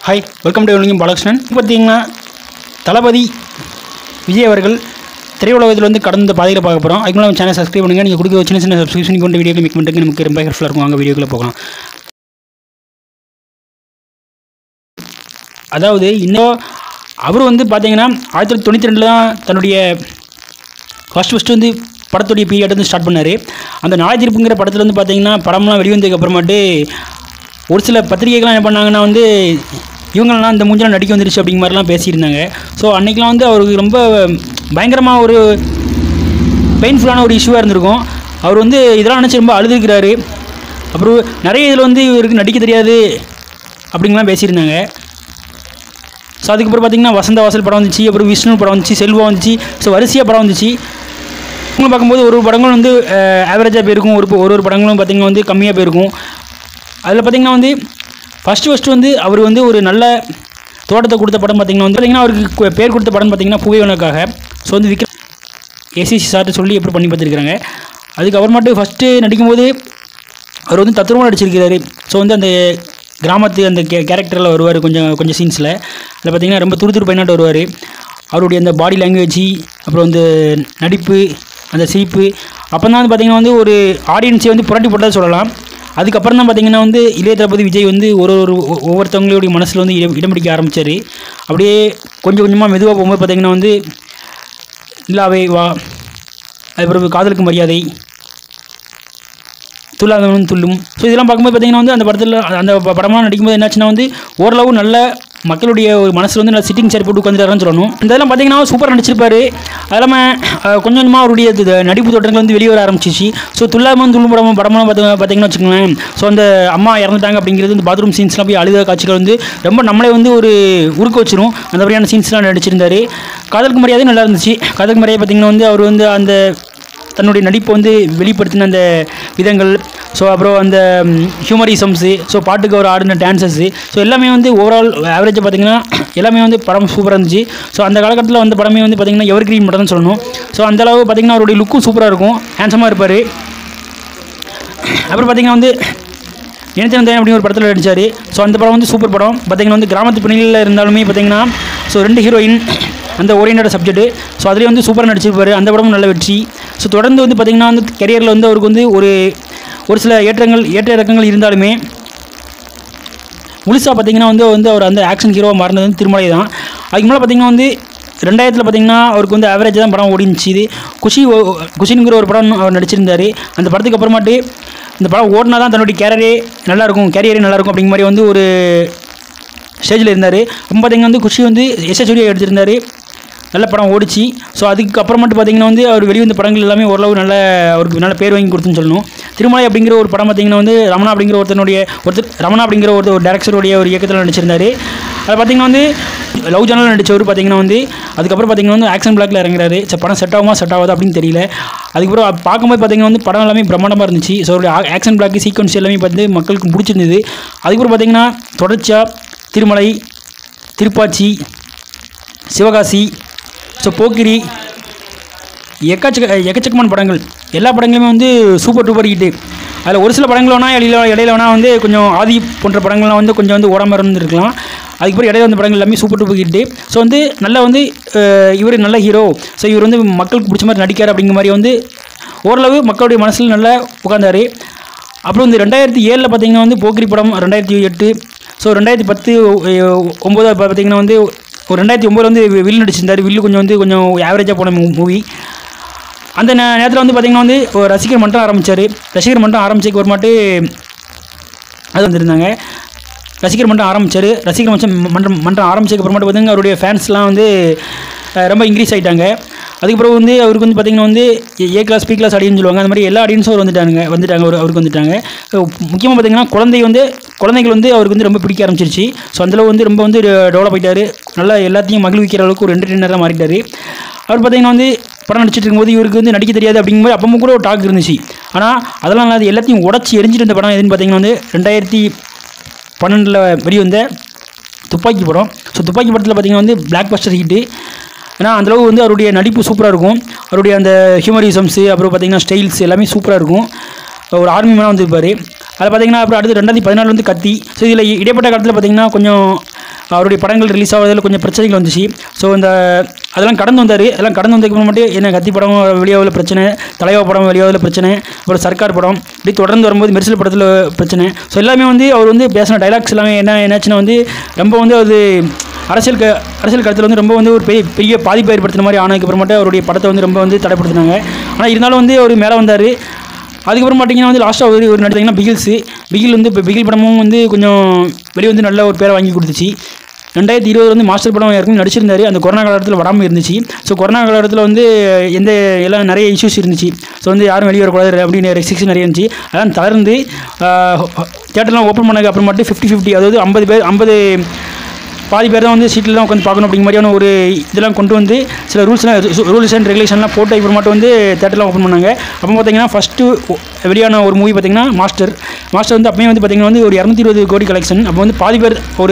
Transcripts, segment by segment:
hi welcome to யூனிங் பாலகிருஷ்ணன் இப்போ பார்த்தீங்கன்னா தளபதி விஜய் அவர்கள் திரையுலகத்தில் வந்து கடந்த பாதையில் பார்க்க போகிறோம் அதுக்கு நம்ம சேனல் சப்ஸ்கிரைப் பண்ணுங்கள் நீங்கள் கொடுக்குற சின்ன சின்ன சப்ஸ்கிரிப்ஷன் கொண்டு வீடியோ மேக் பண்ணுறதுக்கு நமக்கு ரொம்ப ஹெல்ப்ஃபுல்லாக இருக்கும் அங்கே வீடியோக்குள்ளே போகலாம் அதாவது இன்னும் அவர் வந்து பார்த்தீங்கன்னா ஆயிரத்தி தொள்ளாயிரத்தி தொண்ணூற்றி ரெண்டில் தான் தன்னுடைய ஃபஸ்ட் ஃபஸ்ட்டு வந்து படத்துடைய பீரியட் வந்து ஸ்டார்ட் பண்ணார் அந்த நாய் திருப்புங்கிற படத்தில் வந்து பார்த்தீங்கன்னா படம்லாம் வெளிவந்ததுக்கு அப்புறமாட்டு ஒரு சில பத்திரிகைகள்லாம் என்ன பண்ணாங்கன்னா வந்து இவங்களெல்லாம் இந்த மூஞ்சலாம் நடிக்க வந்துருச்சு அப்படிங்கிற மாதிரிலாம் பேசியிருந்தாங்க ஸோ அன்றைக்கெலாம் வந்து அவருக்கு ரொம்ப பயங்கரமாக ஒரு பெயின்ஃபுல்லான ஒரு இஷ்யூவாக இருந்திருக்கும் அவர் வந்து இதெல்லாம் நினச்சி ரொம்ப அழுதுருக்கிறாரு அப்புறம் நிறைய இதில் வந்து இவருக்கு நடிக்க தெரியாது அப்படிங்கலாம் பேசியிருந்தாங்க ஸோ அதுக்கப்புறம் பார்த்தீங்கன்னா வசந்த வாசல் படம் வந்துச்சு அப்புறம் விஷ்ணு படம் வந்துச்சு செல்வம் வந்துச்சு ஸோ வரிசையாக படம் வந்துச்சு இவங்க பார்க்கும்போது ஒரு ஒரு படங்களும் வந்து ஆவரேஜாக போயிருக்கும் ஒரு ஒரு ஒரு படங்களும் பார்த்திங்கன்னா வந்து கம்மியாக போயிருக்கும் அதில் பார்த்திங்கன்னா வந்து ஃபஸ்ட்டு ஃபஸ்ட்டு வந்து அவர் வந்து ஒரு நல்ல தோட்டத்தை கொடுத்த படம் பார்த்திங்கன்னா வந்து பார்த்திங்கன்னா அவருக்கு கு- பேர் கொடுத்த படம் பார்த்திங்கன்னா புகைவனுக்காக ஸோ வந்து விக்ரம் ஏசிசி சார்ட்டு சொல்லி எப்படி பண்ணி பார்த்துருக்காங்க அதுக்கப்புறமாட்டு ஃபஸ்ட்டு நடிக்கும்போது அவர் வந்து தத்துரமாக நடிச்சிருக்கிறாரு ஸோ வந்து அந்த கிராமத்து அந்த கே கேரக்டரில் வருவார் கொஞ்சம் கொஞ்சம் சீன்ஸில் அதில் பார்த்தீங்கன்னா ரொம்ப துரு துரு பையனாட்டு வருவார் அவருடைய அந்த பாடி லாங்குவேஜ் அப்புறம் வந்து நடிப்பு அந்த சிரிப்பு அப்போ தான் வந்து பார்த்திங்கன்னா வந்து ஒரு ஆடியன்ஸை வந்து புரட்டி போட்டதாக சொல்லலாம் அதுக்கப்புறம் தான் பார்த்தீங்கன்னா வந்து இளைய தளபதி விஜய் வந்து ஒரு ஒரு ஒ- ஒவ்வொருத்தவங்களுடைய மனசில் வந்து இடம் இடம் பிடிக்க ஆரம்பித்தார் அப்படியே கொஞ்சம் கொஞ்சமாக மெதுவாக போகும்போது பார்த்தீங்கன்னா வந்து இல்லாவே வா அதுக்கப்புறம் காதலுக்கு மரியாதை துல்லாதவனும் துள்ளும் ஸோ இதெல்லாம் பார்க்கும்போது பார்த்தீங்கன்னா வந்து அந்த படத்தில் அந்த ப- படமாக நடிக்கும்போது என்னாச்சுன்னா வந்து ஓரளவு நல்ல மக்களுடைய ஒரு மனசில் வந்து நல்ல சிட்டிங் சேர் போட்டு உட்காந்துட்டாருன்னு சொல்லணும் இந்த இதெல்லாம் பார்த்தீங்கன்னா சூப்பராக நடிச்சிருப்பாரு அது இல்லாமல் அஹ், கொஞ்சம் கொஞ்சமாக அவருடைய இது நடிப்பு தோற்றங்கள் வந்து வெளியே வர ஆரம்பிச்சிச்சு ஸோ துல்லாமன் துள்ளும் படம் படமெல்லாம் பார்த்து பார்த்தீங்கன்னா வச்சுக்கோங்களேன் ஸோ அந்த அம்மா இறந்துட்டாங்க அப்படிங்கிறது இந்த பாத்ரூம் சீன்ஸ்லாம் போய் அழுத காட்சிகள் வந்து ரொம்ப நம்மளே வந்து ஒரு உருக்க வச்சிரும் அந்த மாதிரியான சீன்ஸ்லாம் நடிச்சிருந்தாரு காதலுக்கு மரியாதை நல்லா இருந்துச்சு காதலுக்கு மரியாதை பார்த்தீங்கன்னா வந்து அவர் வந்து அந்த தன்னுடைய நடிப்பை வந்து வெளிப்படுத்தின அந்த விதங்கள் ஸோ அப்புறம் அந்த ஹியூமரிசம்ஸு ஸோ பாட்டுக்கு அவர் ஆடின டான்சஸ்ஸு ஸோ எல்லாமே வந்து ஓவரால் ஆவரேஜாக பார்த்தீங்கன்னா எல்லாமே வந்து படம் சூப்பராக இருந்துச்சு ஸோ அந்த காலகட்டத்தில் வந்த படமே வந்து பார்த்திங்கன்னா எவர் கிரீன் படம் தான் சொல்லணும் ஸோ அந்த அளவு பார்த்திங்கன்னா அவருடைய லுக்கும் சூப்பராக இருக்கும் ஹேண்ட்ஸமாக இருப்பார் அப்புறம் பார்த்திங்கன்னா வந்து நினைச்சேன் வந்தேன் அப்படின்னு ஒரு படத்தில் நடிச்சார் ஸோ அந்த படம் வந்து சூப்பர் படம் பார்த்திங்கன்னா வந்து கிராமத்து பின்னணியில் இருந்தாலுமே பார்த்திங்கன்னா ஸோ ரெண்டு ஹீரோயின் அந்த ஓரியன்ட் சப்ஜெக்ட் ஸோ அதுலேயே வந்து சூப்பராக நடிச்சிருப்பாரு அந்த படமும் நல்ல வெற்றி ஸோ தொடர்ந்து வந்து பார்த்திங்கன்னா வந்து கெரியரில் வந்து அவருக்கு வந்து ஒரு ஒரு சில ஏற்றங்கள் ஏற்ற இறக்கங்கள் இருந்தாலுமே முழுசாக பார்த்தீங்கன்னா வந்து வந்து அவர் அந்த ஆக்ஷன் ஹீரோவாக மாறினது வந்து திருமலை தான் அதுக்கு முன்னாடி பார்த்தீங்கன்னா வந்து ரெண்டாயிரத்தில் பார்த்தீங்கன்னா அவருக்கு வந்து ஆவரேஜ் தான் படம் ஓடிச்சு இது குஷி ஓ- குஷிங்கிற ஒரு படம் அவர் நடிச்சிருந்தார் அந்த படத்துக்கு அப்புறமாட்டு இந்த படம் ஓடினா தான் தன்னுடைய கேரியரே நல்லாயிருக்கும் கேரியரே நல்லாயிருக்கும் அப்படிங்கிற மாதிரி வந்து ஒரு ஸ்டேஜில் இருந்தார் ரொம்ப பார்த்தீங்கன்னா வந்து குஷி வந்து எஸ் சூர்யா எடுத்திருந்தார் நல்ல படம் ஓடிச்சு ஸோ அதுக்கு அப்புறமேட்டு பார்த்தீங்கன்னா வந்து அவர் வெளிவந்த படங்கள் எல்லாமே ஓரளவு நல்ல அவருக்கு நல்ல பேர் வாங்கி கொடுத்துன்னு சொல்லணும் திருமலை அப்படிங்கிற ஒரு படம் பார்த்தீங்கன்னா வந்து ரமணா அப்படிங்கிற ஒருத்தனுடைய ஒருத்தர் ரமணா அப்படிங்கிற ஒருத்தர் ஒரு டேரக்டருடைய ஒரு இயக்கத்தில் நடிச்சிருந்தார் அது பார்த்தீங்கன்னா வந்து லவ் ஜானல் நடித்தவர் பார்த்தீங்கன்னா வந்து அதுக்கப்புறம் பார்த்தீங்கன்னா வந்து ஆக்ஷன் பிளாக்ல இறங்குறாரு சரி படம் செட் ஆகுமா செட் ஆகாது அப்படின்னு தெரியல அதுக்கப்புறம் அது பார்க்கும்போது பார்த்தீங்கன்னா வந்து படம் எல்லாமே பிரம்மாண்டமாக இருந்துச்சு ஸோ அவருடைய ஆக்ஷன் பிளாக் சீக்வன்ஸ் எல்லாமே பார்த்து மக்களுக்கு பிடிச்சிருந்தது அதுக்கப்புறம் பார்த்தீங்கன்னா தொடர்ச்சியாக திருமலை திருப்பாச்சி சிவகாசி ஸோ போக்கிரி எக்கச்சக்க எக்கச்சக்கமான படங்கள் எல்லா படங்களுமே வந்து சூப்பர் டூப்பர் ஹிட்டு அதில் ஒரு சில படங்கள் வேணால் இடையில இடையில வேணால் வந்து கொஞ்சம் ஆதி போன்ற படங்கள்லாம் வந்து கொஞ்சம் வந்து ஓடாமல் இருந்திருக்கலாம் அதுக்கப்புறம் இடையில வந்த படங்கள் எல்லாமே சூப்பர் டூப்பர் ஹிட்டு ஸோ வந்து நல்லா வந்து அஹ், இவர் நல்ல ஹீரோ ஸோ இவர் வந்து மக்களுக்கு பிடிச்ச மாதிரி நடிக்கார் அப்படிங்கிற மாதிரி வந்து ஓரளவு மக்களுடைய மனசில் நல்லா உட்காந்தாரு அப்புறம் வந்து ரெண்டாயிரத்தி ஏழில் பார்த்தீங்கன்னா வந்து போக்கிரி படம் ரெண்டாயிரத்தி எட்டு ஸோ ரெண்டாயிரத்தி பத்து ஒம்பது பார்த்தீங்கன்னா வந்து ஒரு ரெண்டாயிரத்தி ஒம்பதுல வந்து வி- வில்லு நடிச்சிருந்தார் வில்லு கொஞ்சம் வந்து கொஞ்சம் ஆவரேஜாக போன மூவி அந்த நே நேரத்தில் வந்து பார்த்திங்கன்னா வந்து ஒரு ரசிகர் மன்றம் ஆரம்பித்தார் ரசிகர் மன்றம் ஆரம்பிச்சதுக்கு ஒரு மாட்டு அது வந்திருந்தாங்க ரசிகர் மன்றம் ஆரம்பித்தார் ரசிகர் மன்றம் மன்றம் மன்றம் ஆரம்பிச்சதுக்கு அப்புறமேட்டு பார்த்திங்கன்னா அவருடைய ஃபேன்ஸ்லாம் வந்து அஹ், ரொம்ப இன்க்ரீஸ் ஆகிட்டாங்க அதுக்கப்புறம் வந்து அவருக்கு வந்து பார்த்திங்கன்னா வந்து A class B class audience சொல்லுவாங்க அந்த மாதிரி எல்லா ஆடியன்ஸும் அவர் வந்துட்டாங்க வந்துட்டாங்க அவர் அவருக்கு வந்துட்டாங்க முக்கியமாக பார்த்திங்கன்னா குழந்தை வந்து குழந்தைகள் வந்து அவருக்கு வந்து ரொம்ப பிடிக்க ஆரம்பிச்சிருச்சு ஸோ அந்தளவு வந்து ரொம்ப வந்து டெவலப் ஆகிட்டார் நல்லா எல்லாத்தையும் மகிழ்விக்கிற அளவுக்கு ஒரு என்டர்டெய்னராக மாறிட்டார் அவர் பார்த்திங்கன்னா வந்து படம் நடிச்சிட்டு இருக்கும்போது இவருக்கு வந்து நடிக்க தெரியாது அப்படிங்கும்போது அப்பவும் கூட ஒரு டாக் இருந்துச்சு ஆனால் அதெல்லாம் இல்லாத எல்லாத்தையும் உடச்சி எரிஞ்சிட்டு இருந்த படம் எதுன்னு பார்த்தீங்கன்னா வந்து ரெண்டாயிரத்தி பன்னெண்டில் வெளிவந்த துப்பாக்கி படம் ஸோ துப்பாக்கி படத்தில் பார்த்தீங்கன்னா வந்து பிளாக் பஸ்டர் ஹிட்டு ஏன்னா அந்தளவு வந்து அவருடைய நடிப்பு சூப்பராக இருக்கும் அவருடைய அந்த ஹியூமரிசம்ஸு அப்புறம் பார்த்தீங்கன்னா ஸ்டைல்ஸ் எல்லாமே சூப்பராக இருக்கும் ஒரு ஆர்மி மேனாக வந்திருப்பார் அதில் பார்த்தீங்கன்னா அப்புறம் அடுத்து ரெண்டாயிரத்தி பதினாலு வந்து கத்தி ஸோ இதில் இடைப்பட்ட காலத்தில் பார்த்தீங்கன்னா கொஞ்சம் அவருடைய படங்கள் ரிலீஸ் ஆகிறதுல கொஞ்சம் பிரச்சனைகள் வந்துச்சு ஸோ இந்த அதெல்லாம் கடந்து வந்தார் அதெல்லாம் கடந்து வந்ததுக்கு மட்டும் என்ன கத்தி படம் வெளியாகல பிரச்சனை தலைவா படம் வெளியாகல பிரச்சனை அப்புறம் சர்க்கார் படம் இப்படி தொடர்ந்து வரும்போது மெர்சல் படத்தில் பிரச்சனை ஸோ எல்லாமே வந்து அவர் வந்து பேசின டைலாக்ஸ் எல்லாமே என்ன என்னாச்சுன்னா வந்து ரொம்ப வந்து அது அரசியல் க அரசியல் கருத்தில் வந்து ரொம்ப வந்து ஒரு பெரிய பெரிய பாதிப்பை ஏற்படுத்தின மாதிரி ஆனதுக்கு அப்புறமேட்டு அவருடைய படத்தை வந்து ரொம்ப வந்து தடைப்படுத்தினாங்க ஆனால் இருந்தாலும் வந்து அவர் மேலே வந்தார் அதுக்கப்புறம் பார்த்தீங்கன்னா வந்து லாஸ்ட்டாக ஒரு ஒரு நடித்தீங்கன்னா பிகில்ஸு பிகில் வந்து இப்போ பிகில் படமும் வந்து கொஞ்சம் வெளியே வந்து நல்ல ஒரு பேரை வாங்கி கொடுத்துச்சு ரெண்டாயிரத்தி இருபது வந்து மாஸ்டர் படம் ஏற்கனவே நடிச்சிருந்தாரு அந்த கொரோனா காலத்தில் வராமல் இருந்துச்சு ஸோ கொரோனா காலத்தில் வந்து எந்த எல்லாம் நிறைய இஷ்யூஸ் இருந்துச்சு ஸோ வந்து யாரும் வெளியே வரக்கூடாது அப்படின்னு ரெஸ்ட்ரிக்ஷன் நிறைய இருந்துச்சு அதெல்லாம் தளர்ந்து தேட்டர்லாம் ஓப்பன் பண்ணதுக்கு அப்புறமாட்டு ஃபிஃப்டி ஃபிஃப்டி அதாவது ஐம்பது பேர் ஐம்பது பாதி பேர் தான் வந்து சீட்டில் தான் உட்காந்து பார்க்கணும் அப்படிங்கிற மாதிரியான ஒரு இதெல்லாம் கொண்டு வந்து சில ரூல்ஸ்லாம் ரூல்ஸ் அண்ட் ரெகுலேஷன்லாம் போட்டு இப்போ மட்டும் வந்து தேட்டர்லாம் ஓப்பன் பண்ணாங்க அப்போ பார்த்தீங்கன்னா ஃபஸ்ட்டு வெளியான ஒரு மூவி பார்த்தீங்கன்னா மாஸ்டர் மாஸ்டர் வந்து அப்பயும் வந்து பார்த்தீங்கன்னா வந்து ஒரு இரநூத்தி இருபது கோடி கலெக்ஷன் அப்போ வந்து பாதி பேர் ஒரு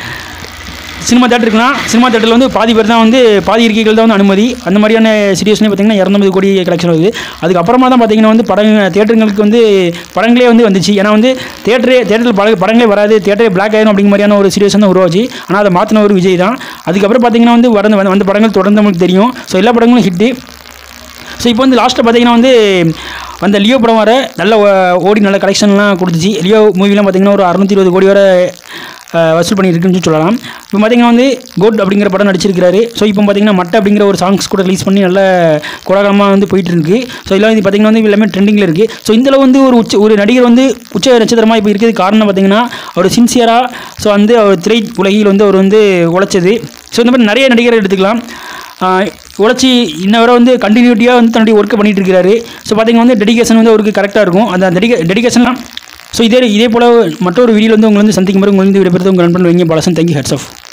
சினிமா தேட்டர் இருக்குன்னா சினிமா தேட்டரில் வந்து பாதி பேர் தான் வந்து பாதி இருக்கைகள் தான் வந்து அனுமதி அந்த மாதிரியான சுச்சுவேஷனே பார்த்தீங்கன்னா இரநூறு கோடி கலெக்ஷன் வருது அதுக்கப்புறமா தான் பார்த்தீங்கன்னா வந்து படம் தேட்டருங்களுக்கு வந்து படங்களே வந்து வந்துச்சு ஏன்னா வந்து தேட்டரே தேட்டரில் பட படங்களே வராது தேட்டரே பிளாக் ஆயிரும் அப்படிங்கிற மாதிரியான ஒரு சுச்சுவேஷன் தான் உருவாச்சு ஆனால் அதை மாற்றின ஒரு விஜய் தான் அதுக்கப்புறம் பார்த்தீங்கன்னா வந்து வர வந்த படங்கள் தொடர்ந்து நமக்கு தெரியும் ஸோ எல்லா படங்களும் ஹிட்டு ஸோ இப்போ வந்து லாஸ்ட்டில் பார்த்தீங்கன்னா வந்து அந்த லியோ படம் வர நல்ல ஓ- ஓடி நல்ல கலெக்ஷன்லாம் கொடுத்துச்சு லியோ மூவிலாம் பார்த்தீங்கன்னா ஒரு அறுநூத்தி இருபது கோடி வரை அஹ், வசூல் பண்ணியிருக்குன்னு சொல்லலாம் இப்போ பார்த்தீங்கன்னா வந்து கோட் அப்படிங்கிற படம் நடிச்சிருக்காரு ஸோ இப்போ பார்த்தீங்கன்னா மட்டை அப்படிங்கிற ஒரு சாங்ஸ் கூட ரிலீஸ் பண்ணி நல்ல கோலாகலமாக வந்து போயிட்டு இருக்கு ஸோ எல்லாம் வந்து பார்த்தீங்கன்னா வந்து எல்லாமே ட்ரெண்டிங்கில் இருக்குது ஸோ இதில் வந்து ஒரு உச்ச ஒரு நடிகர் வந்து உச்ச நட்சத்திரமாக இப்போ இருக்கிறது காரணம் பார்த்தீங்கன்னா அவர் சின்சியராக ஸோ வந்து அவர் திரை உலகில் வந்து அவர் வந்து உழைச்சது ஸோ இந்த மாதிரி நிறைய நடிகரை எடுத்துக்கலாம் ஆஹ் உழைச்சி இன்ன வரை வந்து கண்டினியூட்டியாக வந்து தன்னுடைய ஒர்க்கை பண்ணிட்டு இருக்காரு ஸோ பார்த்தீங்கன்னா வந்து டெடிகேஷன் வந்து அவருக்கு கரெக்டாக இருக்கும் அந்த டெடிகே டெடிகேஷன்லாம் ஸோ இதே இதே போல் மற்றொரு வீடியோவில் வந்து உங்களை வந்து சந்திக்கும் போது உங்களுக்கு வந்து விடைபெறுது உங்கள் நண்பன் வெங்க பாலசன் தேங்க்யூ ஹெட்ஸ் ஆஃப்